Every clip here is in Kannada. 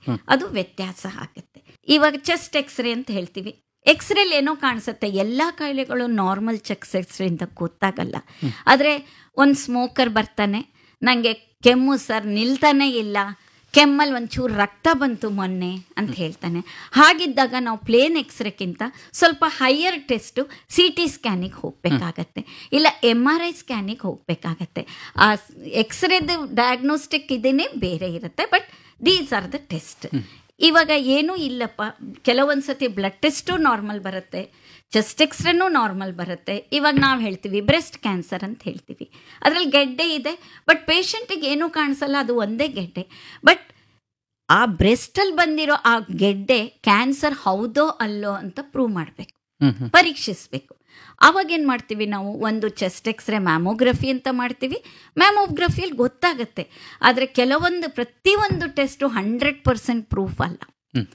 ಅದು ವ್ಯತ್ಯಾಸ ಆಗುತ್ತೆ ಇವಾಗ ಚೆಸ್ಟ್ ಎಕ್ಸ್ರೇ ಅಂತ ಹೇಳ್ತೀವಿ ಎಕ್ಸ್ರೇಲ್ ಏನೋ ಕಾಣಿಸುತ್ತೆ ಎಲ್ಲ ಕಾಯಿಲೆಗಳು ನಾರ್ಮಲ್ ಚೆಕ್ಸ್ ಎಕ್ಸ್ರೇ ಅಂತ ಗೊತ್ತಾಗಲ್ಲ ಆದರೆ ಒಂದು ಸ್ಮೋಕರ್ ಬರ್ತಾನೆ ನನಗೆ ಕೆಮ್ಮು ಸರ್ ನಿಲ್ತಾನೆ ಇಲ್ಲ ಕೆಮ್ಮಲ್ಲಿ ಒಂಚೂರು ರಕ್ತ ಬಂತು ಮೊನ್ನೆ ಅಂತ ಹೇಳ್ತಾನೆ ಹಾಗಿದ್ದಾಗ ನಾವು ಪ್ಲೇನ್ ಎಕ್ಸ್ರೇಕ್ಕಿಂತ ಸ್ವಲ್ಪ ಹೈಯರ್ ಟೆಸ್ಟು ಸಿ ಟಿ ಸ್ಕ್ಯಾನಿಗೆ ಹೋಗಬೇಕಾಗತ್ತೆ ಇಲ್ಲ ಎಮ್ ಆರ್ ಐ ಸ್ಕ್ಯಾನಿಗೆ ಹೋಗಬೇಕಾಗತ್ತೆ ಆ ಎಕ್ಸ್ರೇದು ಡಯಾಗ್ನೋಸ್ಟಿಕ್ ಇದೇನೆ ಬೇರೆ ಇರುತ್ತೆ but these are the test ಇವಾಗ ಏನೂ ಇಲ್ಲಪ್ಪ ಕೆಲವೊಂದು ಸತಿ ಬ್ಲಡ್ ಟೆಸ್ಟು ನಾರ್ಮಲ್ ಬರುತ್ತೆ ಚೆಸ್ಟ್ ಎಕ್ಸ್ರೇನೂ ನಾರ್ಮಲ್ ಬರುತ್ತೆ ಇವಾಗ ನಾವು ಹೇಳ್ತೀವಿ ಬ್ರೆಸ್ಟ್ ಕ್ಯಾನ್ಸರ್ ಅಂತ ಹೇಳ್ತೀವಿ ಅದರಲ್ಲಿ ಗೆಡ್ಡೆ ಇದೆ ಬಟ್ ಪೇಷಂಟಿಗೆ ಏನೂ ಕಾಣಿಸಲ್ಲ ಅದು ಒಂದೇ ಗೆಡ್ಡೆ ಬಟ್ ಆ ಬ್ರೆಸ್ಟಲ್ಲಿ ಬಂದಿರೋ ಆ ಗೆಡ್ಡೆ ಕ್ಯಾನ್ಸರ್ ಹೌದೋ ಅಲ್ಲೋ ಅಂತ ಪ್ರೂವ್ ಮಾಡಬೇಕು ಹ್ಮ್ ಹ್ಮ್ ಪರೀಕ್ಷಿಸಬೇಕು ಅವಾಗ ಏನು ಮಾಡ್ತೀವಿ ನಾವು ಒಂದು ಚೆಸ್ಟ್ ಎಕ್ಸ್ರೇ ಮ್ಯಾಮೋಗ್ರಫಿ ಅಂತ ಮಾಡ್ತೀವಿ ಮ್ಯಾಮೋಗ್ರಫಿಯಲ್ಲಿ ಗೊತ್ತಾಗುತ್ತೆ ಆದರೆ ಕೆಲವೊಂದು ಪ್ರತಿಯೊಂದು ಟೆಸ್ಟು ಹಂಡ್ರೆಡ್ ಪರ್ಸೆಂಟ್ ಪ್ರೂಫ್ ಅಲ್ಲ ಹ್ಮ್.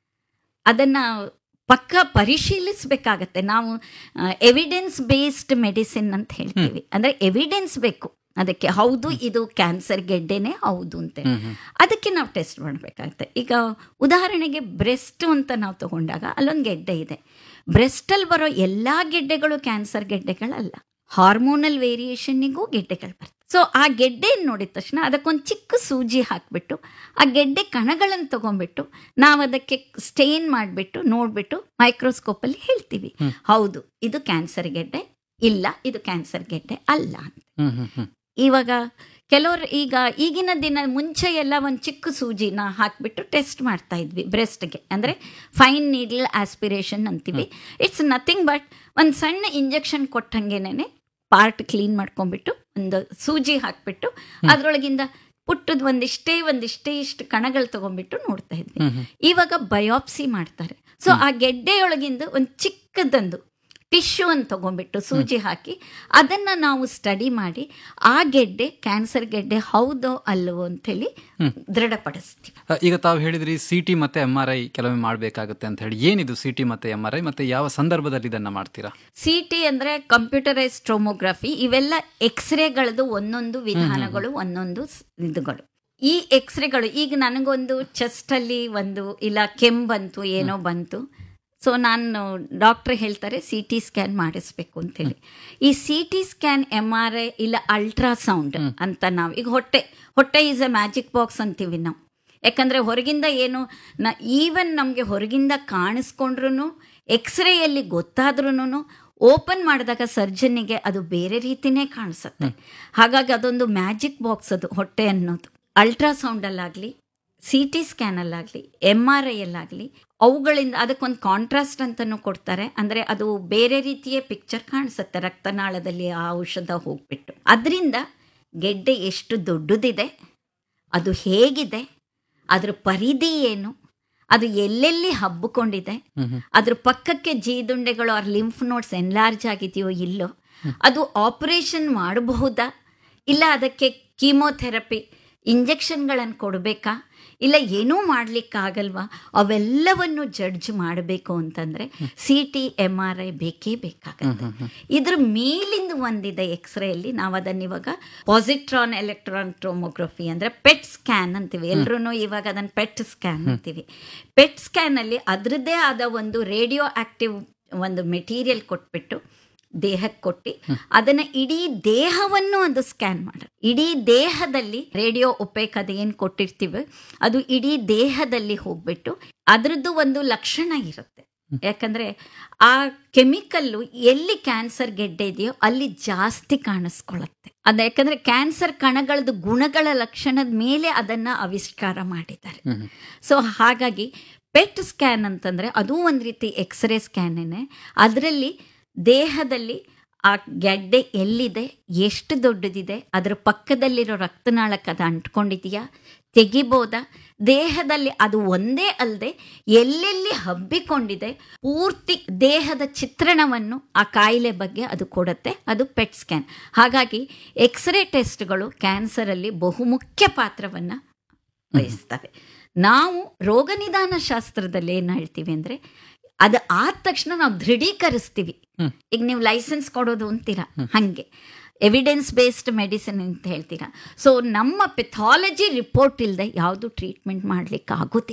ಅದನ್ನು ಪಕ್ಕ ಪರಿಶೀಲಿಸಬೇಕಾಗತ್ತೆ ನಾವು ಎವಿಡೆನ್ಸ್ ಬೇಸ್ಡ್ ಮೆಡಿಸಿನ್ ಅಂತ ಹೇಳ್ತೀವಿ ಅಂದರೆ ಎವಿಡೆನ್ಸ್ ಬೇಕು ಅದಕ್ಕೆ ಹೌದು ಇದು ಕ್ಯಾನ್ಸರ್ ಗೆಡ್ಡೆನೇ ಹೌದು ಅಂತ ಹ್ಮ್ ಹ್ಮ್ ಅದಕ್ಕೆ ನಾವು ಟೆಸ್ಟ್ ಮಾಡಬೇಕಾಗುತ್ತೆ ಈಗ ಉದಾಹರಣೆಗೆ ಬ್ರೆಸ್ಟ್ ಅಂತ ನಾವು ತಗೊಂಡಾಗ ಅಲ್ಲೊಂದು ಗೆಡ್ಡೆ ಇದೆ ಬ್ರೆಸ್ಟಲ್ಲಿ ಬರೋ ಎಲ್ಲ ಗೆಡ್ಡೆಗಳು ಕ್ಯಾನ್ಸರ್ ಗೆಡ್ಡೆಗಳಲ್ಲ ಹಾರ್ಮೋನಲ್ ವೇರಿಯೇಷನ್ನಿಗೂ ಗೆಡ್ಡೆಗಳು ಬರ್ತವೆ ಸೊ ಆ ಗೆಡ್ಡೆಯನ್ನು ನೋಡಿದ ತಕ್ಷಣ ಅದಕ್ಕೊಂದು ಚಿಕ್ಕ ಸೂಜಿ ಹಾಕಿಬಿಟ್ಟು ಆ ಗೆಡ್ಡೆ ಕಣಗಳನ್ನು ತಗೊಂಡ್ಬಿಟ್ಟು ನಾವು ಅದಕ್ಕೆ ಸ್ಟೇನ್ ಮಾಡಿಬಿಟ್ಟು ನೋಡಿಬಿಟ್ಟು ಮೈಕ್ರೋಸ್ಕೋಪಲ್ಲಿ ಹೇಳ್ತೀವಿ ಹೌದು ಇದು ಕ್ಯಾನ್ಸರ್ ಗೆಡ್ಡೆ ಇಲ್ಲ ಇದು ಕ್ಯಾನ್ಸರ್ ಗೆಡ್ಡೆ ಅಲ್ಲ ಅಂತ ಹ್ಮ್ ಹ್ಮ್ ಹ್ಮ್ ಇವಾಗ ಕೆಲವರು ಈಗ ಈಗಿನ ದಿನ ಮುಂಚೆ ಎಲ್ಲ ಒಂದು ಚಿಕ್ಕ ಸೂಜಿನ ಹಾಕಿಬಿಟ್ಟು ಟೆಸ್ಟ್ ಮಾಡ್ತಾ ಇದ್ವಿ ಬ್ರೆಸ್ಟ್ಗೆ ಅಂದರೆ ಫೈನ್ ನೀಡಲ್ ಆಸ್ಪಿರೇಷನ್ ಅಂತೀವಿ ಇಟ್ಸ್ ನಥಿಂಗ್ ಬಟ್ ಒಂದು ಸಣ್ಣ ಇಂಜೆಕ್ಷನ್ ಕೊಟ್ಟಂಗೆನೆ ಪಾರ್ಟ್ ಕ್ಲೀನ್ ಮಾಡ್ಕೊಂಡ್ಬಿಟ್ಟು ಒಂದು ಸೂಜಿ ಹಾಕ್ಬಿಟ್ಟು ಅದರೊಳಗಿಂದ ಪುಟ್ಟದ ಒಂದಿಷ್ಟೇ ಒಂದಿಷ್ಟೇ ಇಷ್ಟು ಕಣಗಳು ತಗೊಂಡ್ಬಿಟ್ಟು ನೋಡ್ತಾ ಇದ್ವಿ ಹ್ಮ್ ಹ್ಮ್ ಇವಾಗ ಬಯೋಪ್ಸಿ ಮಾಡ್ತಾರೆ ಸೊ ಆ ಗೆಡ್ಡೆಯೊಳಗಿಂದ ಒಂದು ಚಿಕ್ಕದೊಂದು ಟಿಶ್ಯೂ ಅಂತ ತಗೊಂಡ್ಬಿಟ್ಟು ಸೂಜಿ ಹಾಕಿ ಅದನ್ನ ನಾವು ಸ್ಟಡಿ ಮಾಡಿ ಆ ಗೆಡ್ಡೆ ಕ್ಯಾನ್ಸರ್ ಗೆಡ್ಡೆ ಹೌದೋ ಅಲ್ಲವೋ ಅಂತೇಳಿ ದೃಢಪಡಿಸ್ತೀವಿ ಅ, ಈಗ ತಾವು ಹೇಳಿದ್ರಿ ಸಿ ಟಿ ಮತ್ತೆ ಎಂ ಆರ್ ಐ ಕೆಲವೊಮ್ಮೆ ಮಾಡಬೇಕಾಗುತ್ತೆ ಅಂತ ಹೇಳಿ ಏನಿದು ಸಿ ಟಿ ಮತ್ತೆ ಎಂ ಆರ್ ಐ ಮತ್ತೆ ಯಾವ ಸಂದರ್ಭದಲ್ಲಿ ಇದನ್ನ ಮಾಡ್ತೀರಾ ಸಿ ಟಿ ಅಂದ್ರೆ ಕಂಪ್ಯೂಟರೈಸ್ ಟ್ರೋಮೋಗ್ರಫಿ ಇವೆಲ್ಲ ಎಕ್ಸ್ರೇಗಳದ್ದು ಒಂದೊಂದು ವಿಧಾನಗಳು ಒಂದೊಂದು ಸ್- ಇದುಗಳು ಈ ಎಕ್ಸ್ರೇಗಳು ಈಗ ನನಗೊಂದು ಚೆಸ್ಟ್ ಅಲ್ಲಿ ಒಂದು ಇಲ್ಲ ಕೆಮ್ ಬಂತು ಏನೋ ಬಂತು ಸೊ ನಾನು ಡಾಕ್ಟರ್ ಹೇಳ್ತಾರೆ ಸಿ ಟಿ ಸ್ಕ್ಯಾನ್ ಮಾಡಿಸ್ಬೇಕು ಅಂತೇಳಿ ಈ C T scan M R I ಇಲ್ಲ ಅಲ್ಟ್ರಾಸೌಂಡ್ ಅಂತ ನಾವು ಈಗ ಹೊಟ್ಟೆ ಹೊಟ್ಟೆ ಈಸ್ ಎ ಮ್ಯಾಜಿಕ್ ಬಾಕ್ಸ್ ಅಂತೀವಿ ನಾವು ಯಾಕಂದರೆ ಹೊರಗಿಂದ ಏನು ನ ಈವನ್ ನಮಗೆ ಹೊರಗಿಂದ ಕಾಣಿಸ್ಕೊಂಡ್ರು ಎಕ್ಸ್ರೇಯಲ್ಲಿ ಗೊತ್ತಾದ್ರೂ ಓಪನ್ ಮಾಡಿದಾಗ ಸರ್ಜನ್ನಿಗೆ ಅದು ಬೇರೆ ರೀತಿನೇ ಕಾಣಿಸುತ್ತೆ ಹಾಗಾಗಿ ಅದೊಂದು ಮ್ಯಾಜಿಕ್ ಬಾಕ್ಸ್ ಅದು ಹೊಟ್ಟೆ ಅನ್ನೋದು ಅಲ್ಟ್ರಾಸೌಂಡಲ್ಲಾಗಲಿ ಸಿ ಟಿ ಸ್ಕ್ಯಾನಲ್ಲಾಗಲಿ ಎಮ್ ಆರ್ ಐಯಲ್ಲಾಗಲಿ ಅವುಗಳಿಂದ ಅದಕ್ಕೊಂದು ಕಾಂಟ್ರಾಸ್ಟ್ ಅಂತಲೂ ಕೊಡ್ತಾರೆ ಅಂದರೆ ಅದು ಬೇರೆ ರೀತಿಯ ಪಿಕ್ಚರ್ ಕಾಣಿಸುತ್ತೆ ರಕ್ತನಾಳದಲ್ಲಿ ಆ ಔಷಧ ಹೋಗ್ಬಿಟ್ಟು ಅದರಿಂದ ಗೆಡ್ಡೆ ಎಷ್ಟು ದೊಡ್ಡದಿದೆ ಅದು ಹೇಗಿದೆ ಅದ್ರ ಪರಿಧಿ ಏನು ಅದು ಎಲ್ಲೆಲ್ಲಿ ಹಬ್ಬಿಕೊಂಡಿದೆ ಅದ್ರ ಪಕ್ಕಕ್ಕೆ ಜೀದುಂಡೆಗಳು ಆರ್ ಲಿಂಫ್ ನೋಟ್ಸ್ ಎನ್ಲಾರ್ಜ್ ಆಗಿದೆಯೋ ಇಲ್ಲೋ ಅದು ಆಪರೇಷನ್ ಮಾಡಬಹುದಾ ಇಲ್ಲ ಅದಕ್ಕೆ ಕೀಮೋಥೆರಪಿ ಇಂಜೆಕ್ಷನ್ಗಳನ್ನು ಕೊಡಬೇಕಾ ಇಲ್ಲ ಏನೂ ಮಾಡ್ಲಿಕ್ಕಾಗಲ್ವಾ ಅವೆಲ್ಲವನ್ನು ಜಡ್ಜ್ ಮಾಡಬೇಕು ಅಂತಂದ್ರೆ C T M R I ಬೇಕೇ ಬೇಕಾಗತ್ತೆ ಇದ್ರ ಮೇಲಿಂದ ಒಂದಿದೆ ಎಕ್ಸ್ರೇಯಲ್ಲಿ ನಾವು ಅದನ್ನ ಇವಾಗ ಪಾಸಿಟ್ರಾನ್ ಎಲೆಕ್ಟ್ರಾನ್ ಟ್ರೋಮೋಗ್ರಫಿ ಅಂದ್ರೆ ಪೆಟ್ ಸ್ಕ್ಯಾನ್ ಅಂತೀವಿ ಎಲ್ರೂ ಇವಾಗ ಅದನ್ನ ಪೆಟ್ ಸ್ಕ್ಯಾನ್ ಅಂತೀವಿ ಪೆಟ್ ಸ್ಕ್ಯಾನ್ ಅಲ್ಲಿ ಅದರದ್ದೇ ಆದ ಒಂದು ರೇಡಿಯೋ ಆಕ್ಟಿವ್ ಒಂದು ಮೆಟೀರಿಯಲ್ ಕೊಟ್ಬಿಟ್ಟು ದೇಹಕ್ಕೆ ಕೊಟ್ಟು ಅದನ್ನ ಇಡೀ ದೇಹವನ್ನು ಅದು ಸ್ಕ್ಯಾನ್ ಮಾಡ ಇಡೀ ದೇಹದಲ್ಲಿ ರೇಡಿಯೋ ಉಪೇಕ್ ಅದು ಏನು ಕೊಟ್ಟಿರ್ತೀವಿ ಅದು ಇಡೀ ದೇಹದಲ್ಲಿ ಹೋಗ್ಬಿಟ್ಟು ಅದರದ್ದು ಒಂದು ಲಕ್ಷಣ ಇರುತ್ತೆ ಯಾಕಂದ್ರೆ ಆ ಕೆಮಿಕಲ್ಲು ಎಲ್ಲಿ ಕ್ಯಾನ್ಸರ್ ಗೆಡ್ಡೆ ಇದೆಯೋ ಅಲ್ಲಿ ಜಾಸ್ತಿ ಕಾಣಿಸ್ಕೊಳ್ಳುತ್ತೆ ಅದ ಯಾಕಂದ್ರೆ ಕ್ಯಾನ್ಸರ್ ಕಣಗಳದ್ದು ಗುಣಗಳ ಲಕ್ಷಣದ ಮೇಲೆ ಅದನ್ನ ಆವಿಷ್ಕಾರ ಮಾಡಿದ್ದಾರೆ ಸೊ ಹಾಗಾಗಿ ಪೆಟ್ ಸ್ಕ್ಯಾನ್ ಅಂತಂದ್ರೆ ಅದು ಒಂದು ರೀತಿ ಎಕ್ಸ್ರೇ ಸ್ಕ್ಯಾನೇನೆ ಅದರಲ್ಲಿ ದೇಹದಲ್ಲಿ ಆ ಗೆಡ್ಡೆ ಎಲ್ಲಿದೆ ಎಷ್ಟು ದೊಡ್ಡದಿದೆ ಅದರ ಪಕ್ಕದಲ್ಲಿರೋ ರಕ್ತನಾಳಕ್ಕೆ ಅದು ಅಂಟ್ಕೊಂಡಿದೆಯಾ ತೆಗಿಬೋದಾ ದೇಹದಲ್ಲಿ ಅದು ಒಂದೇ ಅಲ್ಲದೆ ಎಲ್ಲೆಲ್ಲಿ ಹಬ್ಬಿಕೊಂಡಿದೆ ಪೂರ್ತಿ ದೇಹದ ಚಿತ್ರಣವನ್ನು ಆ ಕಾಯಿಲೆ ಬಗ್ಗೆ ಅದು ಕೊಡುತ್ತೆ ಅದು ಪೆಟ್ ಸ್ಕ್ಯಾನ್ ಹಾಗಾಗಿ ಎಕ್ಸ್ರೇ ಟೆಸ್ಟ್ಗಳು ಕ್ಯಾನ್ಸರಲ್ಲಿ ಬಹುಮುಖ್ಯ ಪಾತ್ರವನ್ನು ವಹಿಸ್ತವೆ ನಾವು ರೋಗ ನಿದಾನ ಶಾಸ್ತ್ರದಲ್ಲಿ ಏನು ಹೇಳ್ತೀವಿ ಅಂದರೆ ಅದು ಆದ ತಕ್ಷಣ ನಾವು ದೃಢೀಕರಿಸ್ತೀವಿ ಈಗ ನೀವು ಲೈಸೆನ್ಸ್ ಕೊಡೋದು ಅಂತೀರಾ ಹಂಗೆ ಎವಿಡೆನ್ಸ್ ಬೇಸ್ಡ್ ಮೆಡಿಸಿನ್ ಅಂತ ಹೇಳ್ತೀರಾ ಸೊ ನಮ್ಮ ಪೆಥಾಲಜಿ ರಿಪೋರ್ಟ್ ಇಲ್ಲದೆ ಯಾವುದು ಟ್ರೀಟ್ಮೆಂಟ್ ಮಾಡ್ಲಿಕ್ಕೆ ಆಗೋದಿಲ್ಲ